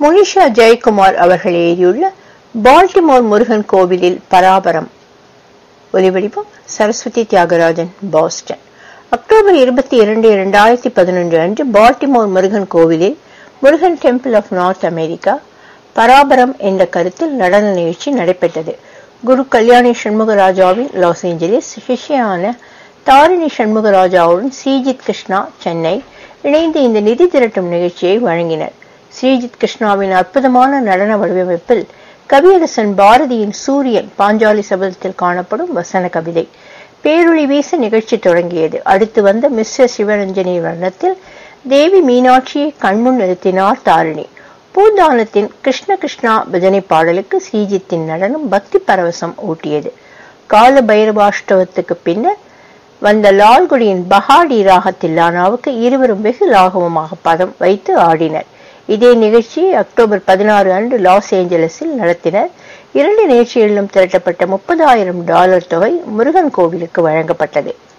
முனிஷா ஜெயக்குமார் அவர்கள் எழுதியுள்ள பால்டிமோர் முருகன் கோவிலில் பராபரம் ஒலிவடிவம் சரஸ்வதி தியாகராஜன் பாஸ்டன் அக்டோபர் இருபத்தி இரண்டு இரண்டாயிரத்தி பதினொன்று அன்று பால்டிமோர் முருகன் கோவிலில் Murugan temple of North America Paraparam என்ற கருத்தில் நடன நிகழ்ச்சி நடைபெற்றது குரு கல்யாணி சண்முகராஜாவின் லாஸ் ஏஞ்சலிஸ் சிஷ்யான தாரிணி சண்முகராஜாவுடன் ஸ்ரீஜித் கிருஷ்ணா சென்னை இணைந்து இந்த நிதி திரட்டும் நிகழ்ச்சியை வழங்கினர் ஸ்ரீஜித் கிருஷ்ணாவின் அற்புதமான நடன வடிவமைப்பில் கவியரசன் பாரதியின் சூரியன் பாஞ்சாலி சபதத்தில் காணப்படும் வசன கவிதை பேரொளி வீச நிகழ்ச்சி தொடங்கியது அடுத்து வந்த மிஸ்டர் சிவரஞ்சனி வர்ணத்தில் தேவி மீனாட்சியை கண்முன் நிறுத்தினார் தாரிணி பூந்தானத்தின் கிருஷ்ண கிருஷ்ணா பஜனை பாடலுக்கு ஸ்ரீஜித்தின் நடனம் பக்தி பரவசம் ஊட்டியது கால பைரவாஷ்டவத்துக்கு பின்னர் வந்த லால்குடியின் பஹாடி ராகத்தில்லானாவுக்கு இருவரும் வெகு லாகவமாக பதம் வைத்து ஆடினர் இதே நிகழ்ச்சியை அக்டோபர் பதினாறு அன்று லாஸ் ஏஞ்சலஸில் நடத்தினர் இரண்டு நிகழ்ச்சிகளிலும் திரட்டப்பட்ட முப்பதாயிரம் டாலர் தொகை முருகன் கோவிலுக்கு வழங்கப்பட்டது